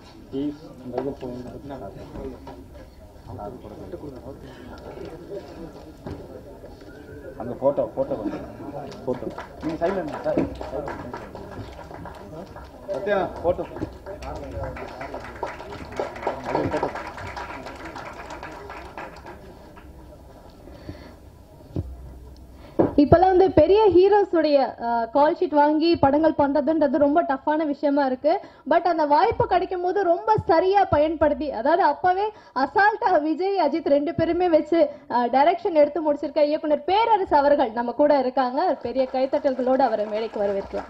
please இந்த இது போகணும் அங்கே ஃபோட்டோ ஃபோட்டோ ஃபோட்டோ நீங்கள் சைடில் இருங்க சார் சத்யா ஃபோட்டோ அது ஃபோட்டோ இப்பெல்லாம் வந்து பெரிய ஹீரோஸ் உடைய கால் ஷீட் வாங்கி படங்கள் பண்றதுன்றது ரொம்ப டஃப்பான விஷயமா இருக்கு பட் அந்த வாய்ப்பு கிடைக்கும் போது ரொம்ப சரியா பயன்படுத்தி அதாவது அப்பவே அசால்ட்டா விஜய் அஜித் ரெண்டு பேருமே வச்சு டைரக்ஷன் எடுத்து முடிச்சிருக்க இயக்குனர் பேரரசு அவர்கள் நம்ம கூட இருக்காங்க பெரிய கைத்தட்டல்களோடு அவரை மேடைக்கு வரவேற்கலாம்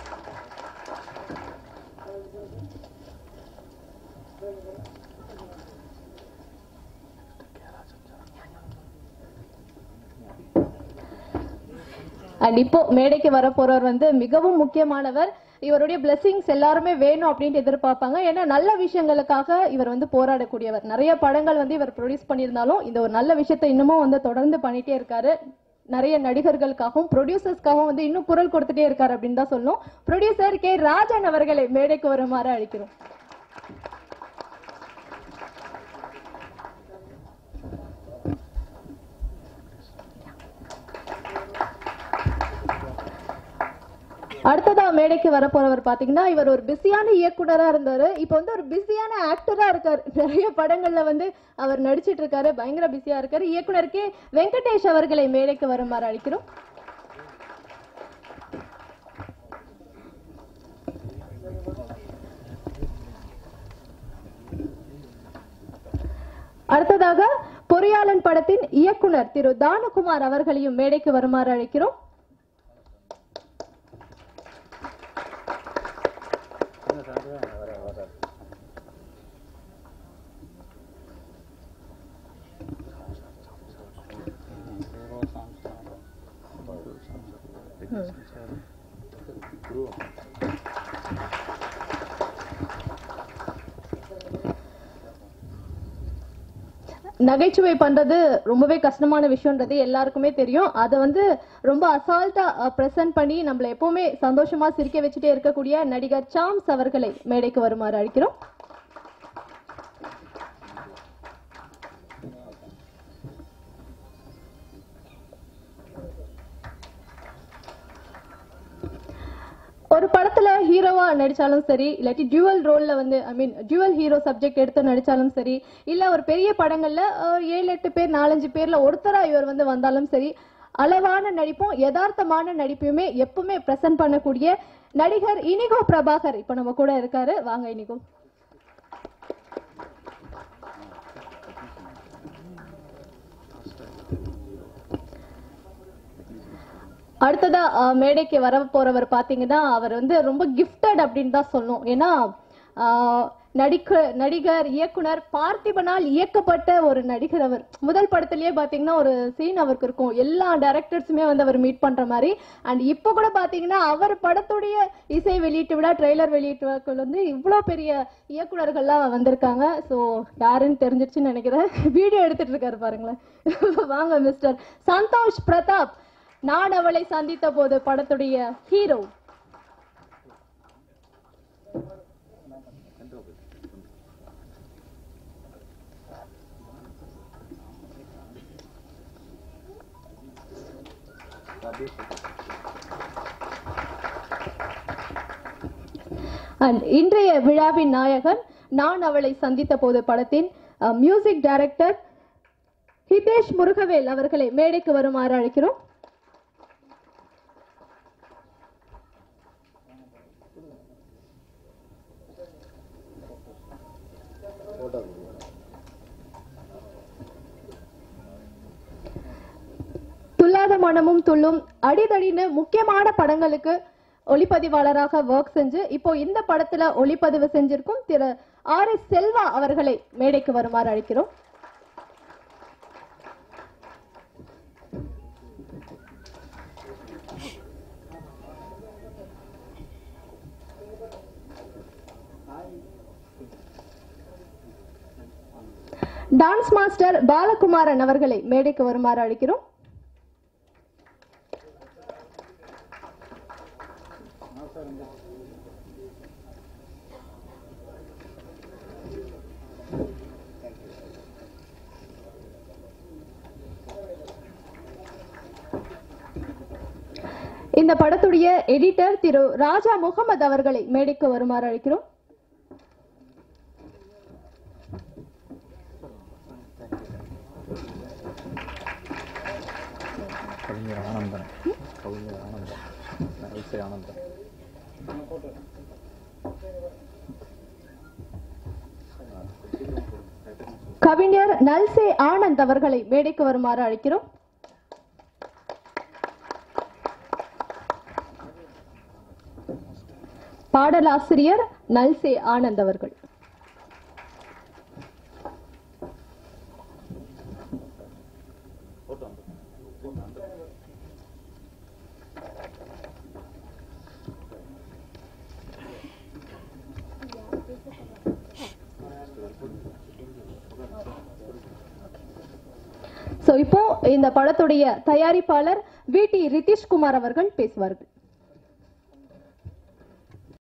அண்ட் இப்போ மேடைக்கு வர போறவர் வந்து மிகவும் முக்கியமானவர் இவருடைய blessings எல்லாருமே வேணும் அப்படின்ட்டு எதிர்பார்ப்பாங்க ஏன்னா நல்ல விஷயங்களுக்காக இவர் வந்து போராடக்கூடியவர் நிறைய படங்கள் வந்து இவர் ப்ரொடியூஸ் பண்ணியிருந்தாலும் இந்த ஒரு நல்ல விஷயத்தை இன்னமும் வந்து தொடர்ந்து பண்ணிட்டே இருக்காரு நிறைய நடிகர்களுக்காகவும் ப்ரொடியூசர்ஸ்க்காகவும் வந்து இன்னும் குரல் கொடுத்துட்டே இருக்காரு அப்படின்னு தான் சொல்லணும் ப்ரொடியூசர் கே ராஜன் அவர்களை மேடைக்கு வருமாறு அழைக்கிறோம் அடுத்ததா மேடைக்கு வர போறவர் பாத்தீங்கன்னா இவர் ஒரு பிஸியான இயக்குனரா இருந்தாரு இப்போ வந்து ஒரு பிஸியான ஆக்டரா இருக்காரு நிறைய படங்கள்ல வந்து அவர் நடிச்சிட்டு இருக்காரு பயங்கர பிஸியா இருக்காரு இயக்குனர் கே வெங்கடேஷ் அவர்களை மேடைக்கு வருமாறு அழைக்கிறோம் அடுத்ததாக பொறியாளன் படத்தின் இயக்குனர் திரு தானுகுமார் அவர்களையும் மேடைக்கு வருமாறு அழைக்கிறோம் நகைச்சுவை பண்றது ரொம்பவே கஷ்டமான விஷயம்ன்றது எல்லாருக்குமே தெரியும் அதை வந்து ரொம்ப அசால்ட்டா ப்ரெசென்ட் பண்ணி நம்மள எப்பவுமே சந்தோஷமா சிரிக்க வச்சுட்டே இருக்கக்கூடிய நடிகர் சாம்ஸ் அவர்களை மேடைக்கு வருமாறு அழைக்கிறோம் ஒரு படத்துல ஹீரோவா நடிச்சாலும் சரி இல்லாட்டி டியூவல் ரோல்ல வந்து I mean dual hero subject எடுத்து நடிச்சாலும் சரி இல்ல ஒரு பெரிய படங்கள்ல அஹ், ஏழு எட்டு பேர் நாலஞ்சு பேர்ல ஒருத்தரா இவர் வந்து வந்தாலும் சரி அளவான நடிப்பும் யதார்த்தமான நடிப்பையுமே எப்பவுமே பிரசன்ட் பண்ணக்கூடிய நடிகர் இனிகோ பிரபாகர் இப்ப நம்ம கூட இருக்காரு வாங்க இனிகோ அடுத்ததா அஹ், மேடைக்கு வர போறவர் பாத்தீங்கன்னா அவர் வந்து ரொம்ப கிஃப்டட் அப்படின்னு தான் சொல்லணும் ஏன்னா அஹ், நடிக்க நடிகர் இயக்குனர் பார்த்திபனால் இயக்கப்பட்ட ஒரு நடிகர் அவர் முதல் படத்திலேயே பாத்தீங்கன்னா ஒரு சீன் அவருக்கு இருக்கும் எல்லா டைரக்டர்ஸுமே வந்து அவர் மீட் பண்ற மாதிரி அண்ட் இப்போ கூட பாத்தீங்கன்னா அவர் படத்துடைய இசை வெளியீட்டு விழா ட்ரெய்லர் வெளியீட்டு விழாக்கள் வந்து இவ்வளோ பெரிய இயக்குனர்கள்லாம் வந்திருக்காங்க ஸோ யாருன்னு தெரிஞ்சிருச்சுன்னு நினைக்கிறேன் வீடியோ எடுத்துட்டு இருக்காரு பாருங்களேன் வாங்க மிஸ்டர் சந்தோஷ் பிரதாப் நான் அவளை சந்தித்த போது படத்துடைய ஹீரோ அண்ட் இன்றைய விழாவின் நாயகன் நான் அவளை சந்தித்த போது படத்தின் மியூசிக் டைரக்டர் ஹிதேஷ் முருகவேல் அவர்களை மேடைக்கு வருமாறு அழைக்கிறோம் துல்லாத மனமும் துள்ளும் அடிதடின்னு முக்கியமான படங்களுக்கு ஒளிப்பதிவாளராக ஒர்க் செஞ்சு இப்போ இந்த படத்துல ஒளிப்பதிவு செஞ்சிருக்கும் திரு ஆர் எஸ் செல்வா அவர்களை மேடைக்கு வருமாறு அழைக்கிறோம் டான்ஸ் மாஸ்டர் பாலகுமாரன் அவர்களை மேடைக்கு வருமாறு அழைக்கிறோம் இந்த படத்துடைய எடிட்டர் திரு ராஜா முகமது அவர்களை மேடைக்கு வருமாறு அழைக்கிறோம் கவிஞர் ஆனந்தன் கவிஞர் ஆனந்தன் ஐசை ஆனந்தன் கவிஞர் நல்சே ஆனந்த் அவர்களை மேடைக்கு வருமாறு அழைக்கிறோம் பாடலாசிரியர் நல்சே ஆனந்த் அவர்கள் சோ இப்போ இந்த படத்துடைய தயாரிப்பாளர் வி டி ரிதிஷ்குமார் அவர்கள் பேசுவார்கள்